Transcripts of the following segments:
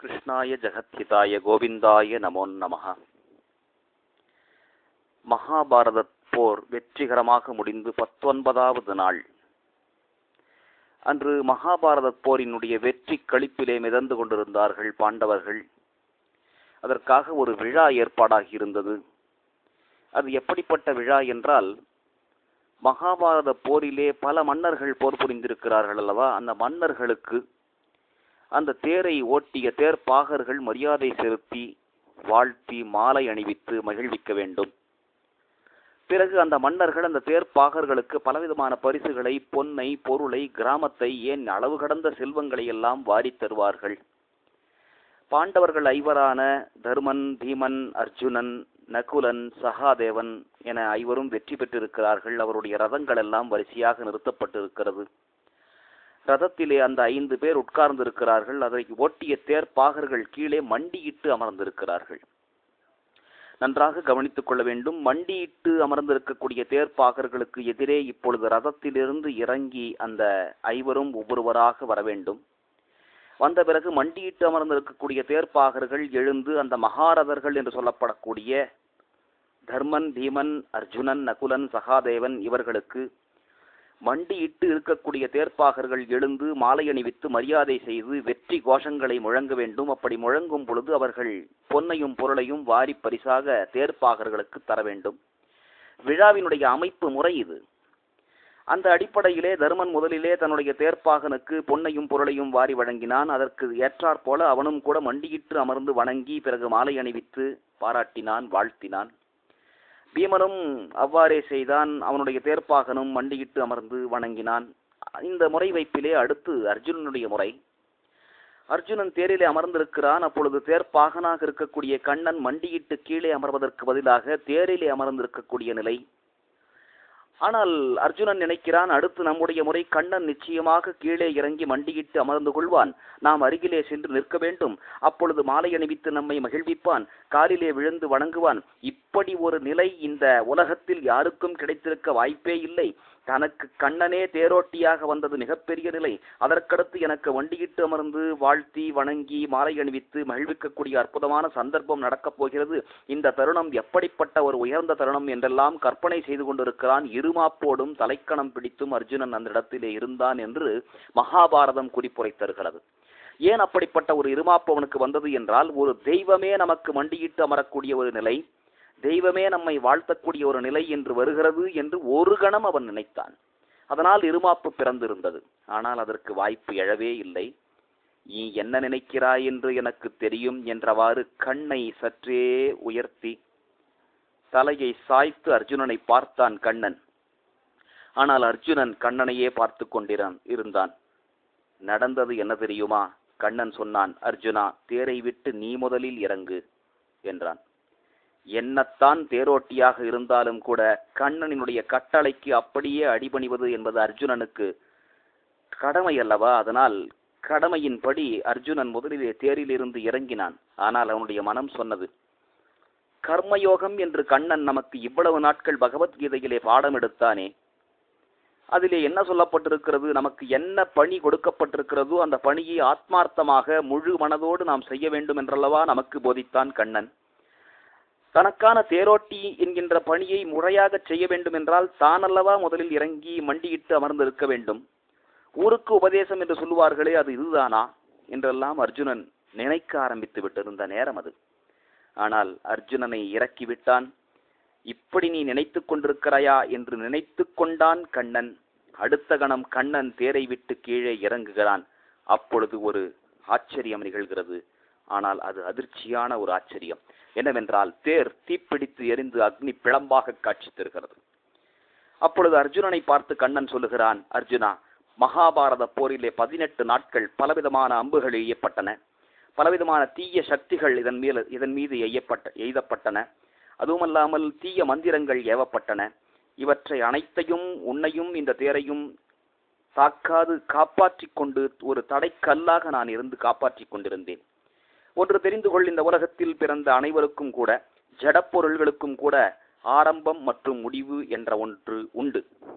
கிருஷ்ணாய ஜெகத்ஹிதாய கோவிந்தாய நமோ நமः மகாபாரதப் போர் வெற்றிகரமாக முடிந்து பத்தொன்பதாவது நாள் அன்று மகாபாரதப் போரினுடைய வெற்றி களிப்பிலே மிதந்து கொண்டிருந்தார்கள் பாண்டவர்கள் அதற்காக ஒரு விழா ஏற்பாடாகி இருந்தது அது எப்படிப்பட்ட விழா என்றால் மகாபாரத போரிலே பல மன்னர்கள் போர் புரிந்திருக்கிறார்கள் அல்லவா அந்த மன்னர்களுக்கு அந்த தேரை ஓட்டிய தேர்ப்பாகர்கள் மரியாதை செலுத்தி வாழ்த்தி மாலை அணிவித்து மகிழ்விக்க வேண்டும் பிறகு அந்த மன்னர்கள் அந்த தேர்ப்பாகர்களுக்கு பலவிதமான பரிசுகளை பொன்னை பொருளை கிராமத்தை ஏன் அளவு கடந்த செல்வங்களை எல்லாம் வாரித் தருவார்கள் பாண்டவர்கள் ஐவரான தர்மன் பீமன் அர்ஜுனன் நகுலன் சகாதேவன் என ஐவரும் வெற்றி பெற்றிருக்கிறார்கள் அவருடைய ரதங்கள் எல்லாம் வரிசையாக நிறுத்தப்பட்டிருக்கிறது ரதத்திலே அந்த ஐந்து பேர் உட்கார்ந்திருக்கிறார்கள் அதை ஓட்டிய தேர்ப்பாகர்கள் கீழே மண்டியிட்டு அமர்ந்திருக்கிறார்கள் நன்றாக கவனித்துக் கொள்ள வேண்டும் மண்டியிட்டு அமர்ந்திருக்கக்கூடிய தேர்ப்பாகர்களுக்கு எதிரே இப்பொழுது ரதத்திலிருந்து இறங்கி அந்த ஐவரும் ஒவ்வொருவராக வர வேண்டும் வந்த பிறகு மண்டியிட்டு அமர்ந்திருக்கக்கூடிய தேர்ப்பாகர்கள் எழுந்து அந்த மகாரதர்கள் என்று சொல்லப்படக்கூடிய தர்மன் பீமன் அர்ஜுனன் நகுலன் சகாதேவன் இவர்களுக்கு மண்டியிட்டு இருக்கக்கூடிய தேர்ப்பாகர்கள் எழுந்து மாலை அணிவித்து மரியாதை செய்து வெற்றி கோஷங்களை முழங்க வேண்டும் அப்படி முழங்கும் பொழுது அவர்கள் பொன்னையும் பொருளையும் வாரி பரிசாக தேர்ப்பாகர்களுக்கு தர வேண்டும் விழாவினுடைய அமைப்பு முறை இது அந்த அடிப்படையிலே தருமன் முதலிலே தன்னுடைய தேர்ப்பாகனுக்கு பொன்னையும் பொருளையும் வாரி வழங்கினான் அதற்கு ஏற்றாற் போல அவனும் கூட மண்டியிட்டு அமர்ந்து வணங்கி பிறகு மாலை அணிவித்து பாராட்டினான் வாழ்த்தினான் பீமனும் அவ்வாறே செய்தான் அவனுடைய தேர்ப்பாகனும் மண்டியிட்டு அமர்ந்து வணங்கினான் இந்த முறை வைப்பிலே அடுத்து அர்ஜுனனுடைய முறை அர்ஜுனன் தேரிலே அமர்ந்திருக்கிறான் அப்பொழுது தேர்ப்பாகனாக இருக்கக்கூடிய கண்ணன் மண்டியிட்டு கீழே அமர்வதற்கு பதிலாக தேரிலே அமர்ந்திருக்கக்கூடிய நிலை ஆனால் அர்ஜுனன் நினைக்கிறான் அடுத்து நம்முடைய முறை கண்ணன் நிச்சயமாக கீழே இறங்கி மண்டியிட்டு அமர்ந்து கொள்வான் நாம் அருகிலே சென்று நிற்க வேண்டும் அப்பொழுது மாலை அணிவித்து நம்மை மகிழ்விப்பான் காலிலே விழுந்து வணங்குவான் இப்படி ஒரு நிலை இந்த உலகத்தில் யாருக்கும் கிடைத்திருக்க வாய்ப்பே இல்லை தனக்கு கண்ணனே தேரோட்டியாக வந்தது மிகப்பெரிய நிலை அதற்கடுத்து எனக்கு வண்டியிட்டு அமர்ந்து வாழ்த்தி வணங்கி மாலை அணிவித்து மகிழ்விக்கக்கூடிய அற்புதமான சந்தர்ப்பம் நடக்கப் போகிறது இந்த தருணம் எப்படிப்பட்ட ஒரு உயர்ந்த தருணம் என்றெல்லாம் கற்பனை செய்து கொண்டிருக்கிறான் இருமாப்போடும் தலைக்கணம் பிடித்தும் அர்ஜுனன் அந்த இடத்திலே இருந்தான் என்று மகாபாரதம் குறிப்புரை தருகிறது ஏன் அப்படிப்பட்ட ஒரு இருமாப்பு அவனுக்கு வந்தது என்றால் ஒரு தெய்வமே நமக்கு மண்டியிட்டு அமரக்கூடிய ஒரு நிலை தெய்வமே நம்மை வாழ்த்தக்கூடிய ஒரு நிலை என்று வருகிறது என்று ஒரு கணம் அவன் நினைத்தான் அதனால் இருமாப்பு பிறந்திருந்தது ஆனால் அதற்கு வாய்ப்பு எழவே இல்லை நீ என்ன நினைக்கிறாய் என்று எனக்கு தெரியும் என்றவாறு கண்ணை சற்றே உயர்த்தி தலையை சாய்த்து அர்ஜுனனை பார்த்தான் கண்ணன் ஆனால் அர்ஜுனன் கண்ணனையே பார்த்து கொண்டிரான் இருந்தான் நடந்தது என்ன தெரியுமா கண்ணன் சொன்னான் அர்ஜுனா தேரை விட்டு நீ முதலில் இறங்கு என்றான் என்னத்தான் தேரோட்டியாக இருந்தாலும் கூட கண்ணனினுடைய கட்டளைக்கு அப்படியே அடிபணிவது என்பது அர்ஜுனனுக்கு கடமை அல்லவா அதனால் கடமையின்படி அர்ஜுனன் முதலிலே தேரிலிருந்து இறங்கினான் ஆனால் அவனுடைய மனம் சொன்னது கர்மயோகம் என்று கண்ணன் நமக்கு இவ்வளவு நாட்கள் பகவத்கீதையிலே பாடம் எடுத்தானே அதிலே என்ன சொல்லப்பட்டிருக்கிறது நமக்கு என்ன பணி கொடுக்கப்பட்டிருக்கிறதோ அந்த பணியை ஆத்மார்த்தமாக முழு மனதோடு நாம் செய்ய வேண்டும் என்றல்லவா நமக்கு போதித்தான் கண்ணன் தனக்கான தேரோட்டி என்கின்ற பணியை முறையாக செய்ய வேண்டும் என்றால் தானல்லவா முதலில் இறங்கி மண்டியிட்டு அமர்ந்திருக்க வேண்டும் ஊருக்கு உபதேசம் என்று சொல்லுவார்களே அது இதுதானா என்றெல்லாம் அர்ஜுனன் நினைக்க ஆரம்பித்து விட்டிருந்த நேரம் அது ஆனால் அர்ஜுனனை இறக்கிவிட்டான் இப்படி நீ நினைத்து கொண்டிருக்கிறாயா என்று நினைத்து கொண்டான் கண்ணன் அடுத்த கணம் கண்ணன் தேரை விட்டு கீழே இறங்குகிறான் அப்பொழுது ஒரு ஆச்சரியம் நிகழ்கிறது ஆனால் அது அதிர்ச்சியான ஒரு ஆச்சரியம் என்னவென்றால் தேர் தீப்பிடித்து எரிந்து அக்னி பிளம்பாக காட்சி தருகிறது அப்பொழுது அர்ஜுனனை பார்த்து கண்ணன் சொல்லுகிறான் அர்ஜுனா மகாபாரத போரிலே பதினெட்டு நாட்கள் பலவிதமான அம்புகள் எய்யப்பட்டன பலவிதமான தீய சக்திகள் இதன் மீது இதன் மீது எய்யப்பட்ட எய்தப்பட்டன அதுவுமல்லாமல் தீய மந்திரங்கள் ஏவப்பட்டன இவற்றை அனைத்தையும் உன்னையும் இந்த தேரையும் தாக்காது காப்பாற்றிக் கொண்டு ஒரு தடைக்கல்லாக நான் இருந்து காப்பாற்றிக் கொண்டிருந்தேன் ஒன்று தெரிந்து கொள் இந்த உலகத்தில் பிறந்த அனைவருக்கும் கூட ஜடப்பொருள்களுக்கும் கூட ஆரம்பம் மற்றும் முடிவு என்ற ஒன்று உண்டு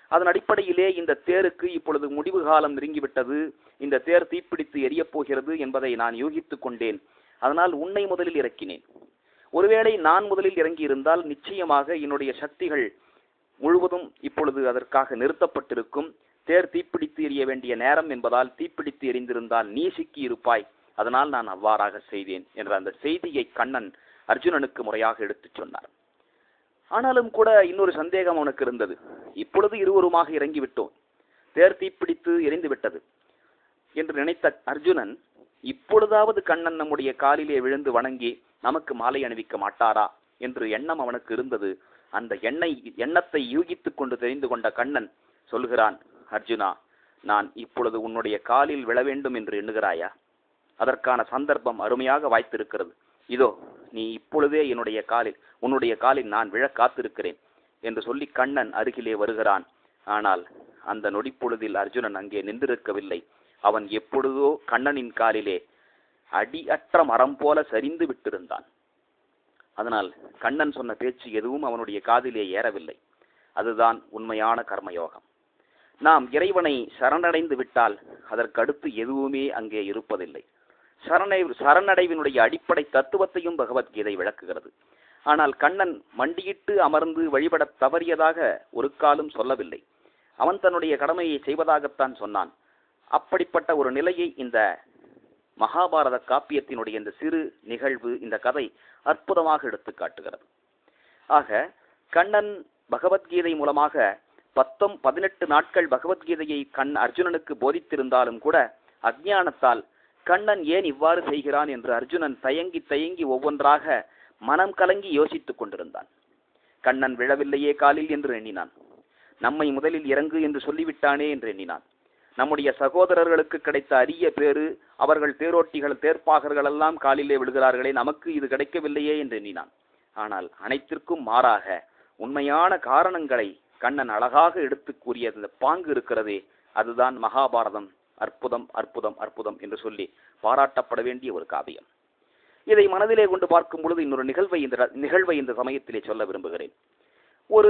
அதன் அடிப்படையிலே இந்த தேருக்கு இப்பொழுது முடிவு காலம் நெருங்கிவிட்டது இந்த தேர் தீப்பிடித்து எரியப் போகிறது என்பதை நான் யூகித்துக் கொண்டேன் அதனால் உன்னை முதலில் இறக்கினேன் ஒருவேளை நான் முதலில் இறங்கி இருந்தால் நிச்சயமாக என்னுடைய சக்திகள் முழுவதும் இப்பொழுது அதற்காக நிறுத்தப்பட்டிருக்கும் தேர் தீப்பிடித்து எரிய வேண்டிய நேரம் என்பதால் தீப்பிடித்து எரிந்திருந்தால் நீ சிக்கி இருப்பாய் அதனால் நான் அவ்வாறாக செய்தேன் என்ற அந்த செய்தியை கண்ணன் அர்ஜுனனுக்கு முறையாக எடுத்துச் சொன்னார் ஆனாலும் கூட இன்னொரு சந்தேகம் அவனுக்கு இருந்தது இப்பொழுது இருவருமாக இறங்கிவிட்டோம் தேர் தீப்பிடித்து எரிந்து விட்டது என்று நினைத்த அர்ஜுனன் இப்பொழுதாவது கண்ணன் நம்முடைய காலிலே விழுந்து வணங்கி நமக்கு மாலை அணிவிக்க மாட்டாரா என்று எண்ணம் அவனுக்கு இருந்தது அந்த எண்ணை எண்ணத்தை யூகித்துக் கொண்டு தெரிந்து கொண்ட கண்ணன் சொல்கிறான் அர்ஜுனா நான் இப்பொழுது உன்னுடைய காலில் விழ வேண்டும் என்று எண்ணுகிறாயா அதற்கான சந்தர்ப்பம் அருமையாக வாய்த்திருக்கிறது இதோ நீ இப்பொழுதே என்னுடைய காலில் உன்னுடைய காலில் நான் விழ காத்திருக்கிறேன் என்று சொல்லி கண்ணன் அருகிலே வருகிறான் ஆனால் அந்த நொடிப்பொழுதில் அர்ஜுனன் அங்கே நின்றிருக்கவில்லை அவன் எப்பொழுதோ கண்ணனின் காலிலே அடியற்ற மரம் போல சரிந்து விட்டிருந்தான் அதனால் கண்ணன் சொன்ன பேச்சு எதுவும் அவனுடைய காதிலே ஏறவில்லை அதுதான் உண்மையான கர்மயோகம் நாம் இறைவனை சரணடைந்து விட்டால் அதற்கடுத்து எதுவுமே அங்கே இருப்பதில்லை சரணை சரணடைவினுடைய அடிப்படை தத்துவத்தையும் பகவத்கீதை விளக்குகிறது ஆனால் கண்ணன் மண்டியிட்டு அமர்ந்து வழிபடத் தவறியதாக ஒரு காலும் சொல்லவில்லை அவன் தன்னுடைய கடமையை செய்வதாகத்தான் சொன்னான் அப்படிப்பட்ட ஒரு நிலையை இந்த மகாபாரத காப்பியத்தினுடைய இந்த சிறு நிகழ்வு இந்த கதை அற்புதமாக எடுத்து காட்டுகிறது ஆக கண்ணன் பகவத்கீதை மூலமாக பத்தொம் பதினெட்டு நாட்கள் பகவத்கீதையை கண் அர்ஜுனனுக்கு போதித்திருந்தாலும் கூட அஜ்ஞானத்தால் கண்ணன் ஏன் இவ்வாறு செய்கிறான் என்று அர்ஜுனன் தயங்கி தயங்கி ஒவ்வொன்றாக மனம் கலங்கி யோசித்துக் கொண்டிருந்தான் கண்ணன் விழவில்லையே காலில் என்று எண்ணினான் நம்மை முதலில் இறங்கு என்று சொல்லிவிட்டானே என்று எண்ணினான் நம்முடைய சகோதரர்களுக்கு கிடைத்த அரிய பேரு அவர்கள் தேரோட்டிகள் தேர்ப்பாகர்கள் எல்லாம் காலிலே விழுகிறார்களே நமக்கு இது கிடைக்கவில்லையே என்று எண்ணினான் ஆனால் அனைத்திற்கும் மாறாக உண்மையான காரணங்களை கண்ணன் அழகாக எடுத்து கூறிய அந்த பாங்கு இருக்கிறதே அதுதான் மகாபாரதம் அற்புதம் அற்புதம் அற்புதம் என்று சொல்லி பாராட்டப்பட வேண்டிய ஒரு காவியம் இதை மனதிலே கொண்டு பார்க்கும் பொழுது இன்னொரு நிகழ்வை இந்த நிகழ்வை இந்த சமயத்திலே சொல்ல விரும்புகிறேன் ஒரு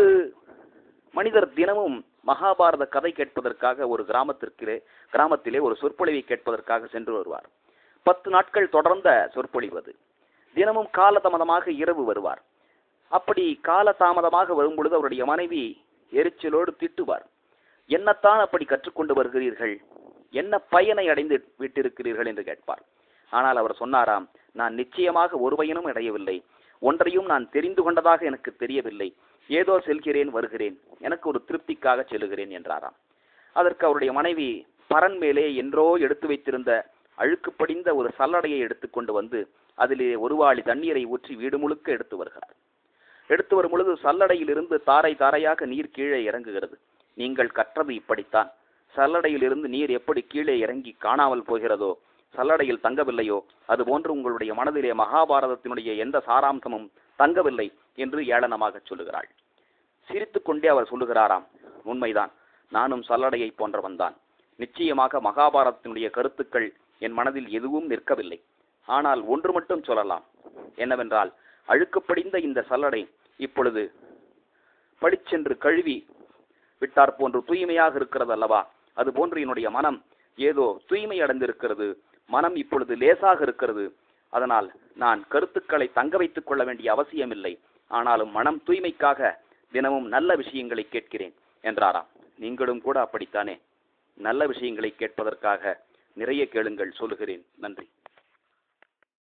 மனிதர் தினமும் மகாபாரத கதை கேட்பதற்காக ஒரு கிராமத்திற்கிலே கிராமத்திலே ஒரு சொற்பொழிவை கேட்பதற்காக சென்று வருவார் பத்து நாட்கள் தொடர்ந்த சொற்பொழிவு அது தினமும் காலதாமதமாக இரவு வருவார் அப்படி காலதாமதமாக வரும் பொழுது அவருடைய மனைவி எரிச்சலோடு திட்டுவார் என்னத்தான் அப்படி கற்றுக்கொண்டு வருகிறீர்கள் என்ன பயனை அடைந்து விட்டிருக்கிறீர்கள் என்று கேட்பார் ஆனால் அவர் சொன்னாராம் நான் நிச்சயமாக ஒரு பயனும் அடையவில்லை ஒன்றையும் நான் தெரிந்து கொண்டதாக எனக்கு தெரியவில்லை ஏதோ செல்கிறேன் வருகிறேன் எனக்கு ஒரு திருப்திக்காக செல்லுகிறேன் என்றாராம் அதற்கு அவருடைய மனைவி பரன் மேலே என்றோ எடுத்து வைத்திருந்த அழுக்கு படிந்த ஒரு சல்லடையை எடுத்துக்கொண்டு வந்து அதிலே ஒரு வாளி தண்ணீரை ஊற்றி வீடு முழுக்க எடுத்து வருகிறார் எடுத்து வரும் பொழுது சல்லடையிலிருந்து தாரை தாரையாக நீர் கீழே இறங்குகிறது நீங்கள் கற்றது இப்படித்தான் சல்லடையிலிருந்து நீர் எப்படி கீழே இறங்கி காணாமல் போகிறதோ சல்லடையில் தங்கவில்லையோ அதுபோன்று உங்களுடைய மனதிலே மகாபாரதத்தினுடைய எந்த சாராம்சமும் தங்கவில்லை என்று ஏளனமாக சொல்லுகிறாள் சிரித்துக்கொண்டே அவர் சொல்லுகிறாராம் உண்மைதான் நானும் சல்லடையை போன்றவன் தான் நிச்சயமாக மகாபாரதத்தினுடைய கருத்துக்கள் என் மனதில் எதுவும் நிற்கவில்லை ஆனால் ஒன்று மட்டும் சொல்லலாம் என்னவென்றால் அழுக்குப்படிந்த இந்த சல்லடை இப்பொழுது படிச்சென்று கழுவி விட்டார் போன்று தூய்மையாக இருக்கிறது அல்லவா அது போன்று என்னுடைய மனம் ஏதோ தூய்மை அடைந்திருக்கிறது மனம் இப்பொழுது லேசாக இருக்கிறது அதனால் நான் கருத்துக்களை தங்க வைத்துக் கொள்ள வேண்டிய அவசியமில்லை ஆனாலும் மனம் தூய்மைக்காக தினமும் நல்ல விஷயங்களை கேட்கிறேன் என்றாராம் நீங்களும் கூட அப்படித்தானே நல்ல விஷயங்களை கேட்பதற்காக நிறைய கேளுங்கள் சொல்லுகிறேன் நன்றி